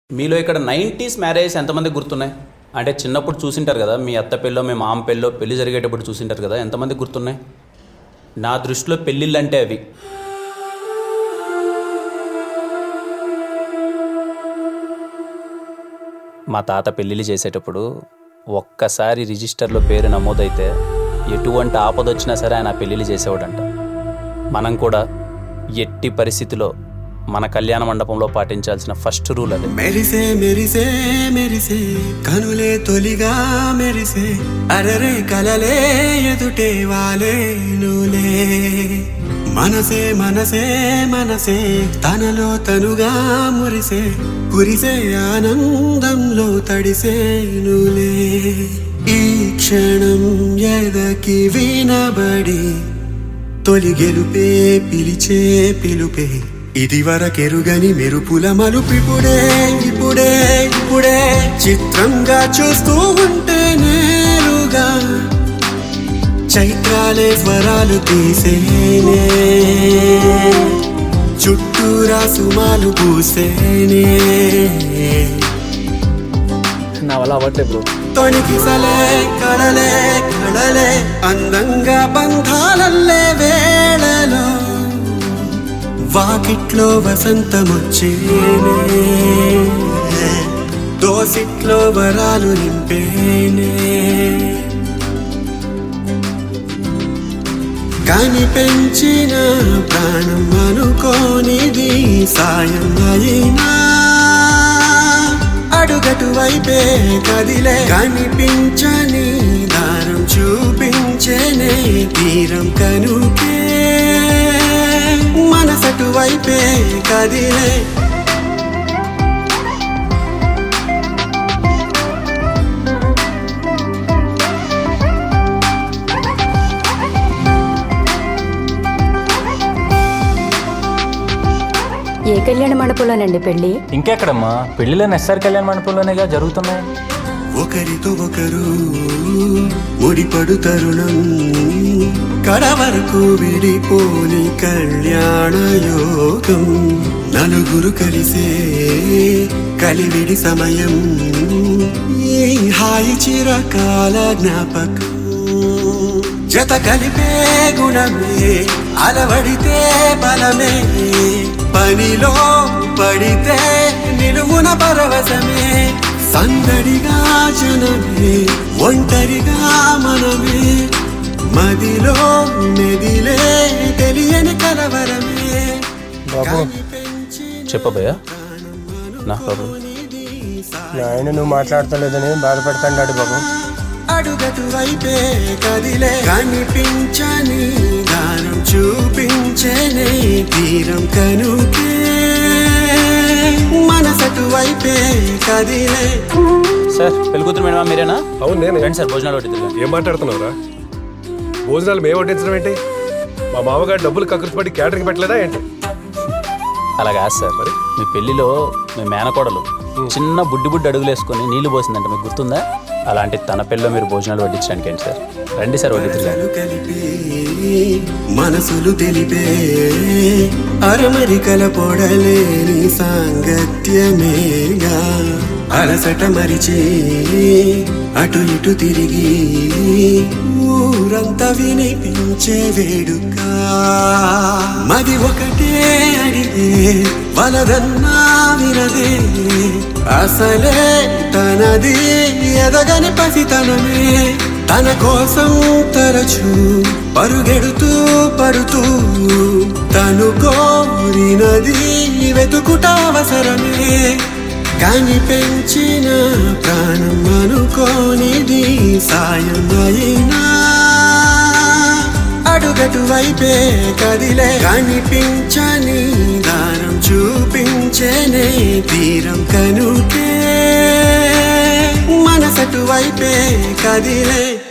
మీలో ఇక్కడ nineties marriage ఎంతమంది గుర్తున్నాయి అంటే చిన్నప్పుడు చూసింటారు కదా మీ అత్త పెళ్ళో మీ మామ పెళ్ళో పెళ్లి జరిగేటప్పుడు చూసింటారు కదా ఎంతమంది గుర్తున్నాయి నా దృష్టిలో పెళ్ళిళ్ళు అంటే అవి మా తాత పెళ్ళిళ్ళు చేసేటప్పుడు ఒక్కసారి రిజిస్టర్లో పేరు నమోదైతే ఎటువంటి ఆపద వచ్చినా సరే ఆయన ఆ పెళ్ళిళ్ళు చేసేవాడంట మనం కూడా ఎట్టి పరిస్థితిలో మన కళ్యాణ మండపంలో పాటించాల్సిన ఫస్ట్ రూల్ అదే మెరిసే మెరిసే మెరిసే కనులే తొలిగా మెరిసే అరరే కలలే ఎదుటే వాలే నూలే మనసే మనసే మనసే తనలో తనుగా మురిసే కురిసే ఆనందంలో తడిసే నూలే ఈ క్షణం ఎదకి వినబడి తొలి గెలుపే పిలిచే పిలుపే ఇది వరకెరుగని మెరుపుల మలుపిపుడే ఇప్పుడే ఇప్పుడే చిత్రంగా చూస్తూ ఉంటే నేరుగా చైత్రాలే స్వరాలు తీసేనే చుట్టూరా సుమాలు పూసేనే నా వల్ల అవ్వట్లేదు బ్రో తొణికిసలే కడలే కడలే అందంగా బంధాలల్లే వేళలో వాకిట్లో వసంతమొచ్చేనే దోసిట్లో వరాలు నింపేనే కాని పెంచిన ప్రాణం అనుకోనిది సాయం అయినా అడుగటు వైపే కదిలే కనిపించని దారం చూపించేనే తీరం కనుకే మనసటు వైపే కదిలే ఏ కళ్యాణ మండపంలోనండి పెళ్లి ఇంకెక్కడమ్మా పెళ్లిలో ఎస్ఆర్ కళ్యాణ మండపంలోనేగా జరుగుతున్నాయి ఒకరితో ఒకరు ముడిపడు తరుణం కడ వరకు విడిపోని కళ్యాణ యోగం నలుగురు కలిసే కలివిడి సమయం ఈ హాయి చిరకాల జ్ఞాపకం జత కలిపే గుణమే అలవడితే బలమే పనిలో పడితే నిలువున పరవశమే సందడిగా జనమే ఒంటరిగా మనమే మదిలో మెదిలే తెలియని కలవరమే కనిపించిన చెప్పబోయా నా ప్రాబ్లం ఆయన నువ్వు మాట్లాడతలేదని బాధపడతాడు బాబు అడుగటు వైపే కదిలే కనిపించని దానం చూపించనే తీరం కనుకే మనసటు వైపే కదిలే సార్ పెళ్లి కూతురు మేడం మీరేనా అవును నేను రండి సార్ భోజనాలు వడ్డీ ఏం మాట్లాడుతున్నావురా భోజనాలు మేము వడ్డించడం ఏంటి మా మామగారు డబ్బులు కకృతిపడి క్యాటరింగ్ పెట్టలేదా ఏంటి అలా కాదు సార్ మరి? మీ పెళ్లిలో మీ మేనకోడలు చిన్న బుడ్డి బుడ్డి అడుగులు వేసుకొని నీళ్లు పోసిందంట మీకు గుర్తుందా అలాంటి తన పెళ్ళిలో మీరు భోజనాలు వడ్డించడానికి ఏంటి సార్ రండి సార్ వడ్డీ మనసులు కలిపే మనసులు తెలిపే అరమరికల పొడలేని సాంగత్యమేగా అలసట మరిచి అటు ఇటు తిరిగి ఊరంతా వినిపించే వేడుక మది ఒకటే అడిగే వలదన్నా వినదే అసలే తనది ఎదగని పసితనమే తన కోసం తరచు పరుగెడుతూ పడుతూ తను కోరినది వెతుకుట అవసరమే కాని పెంచిన ప్రాణం అనుకోనిది సాయం అయినా అడుగటు వైపే కదిలే కనిపించని దారం చూపించేనే తీరం కనుకే మనసటు వైపే కదిలే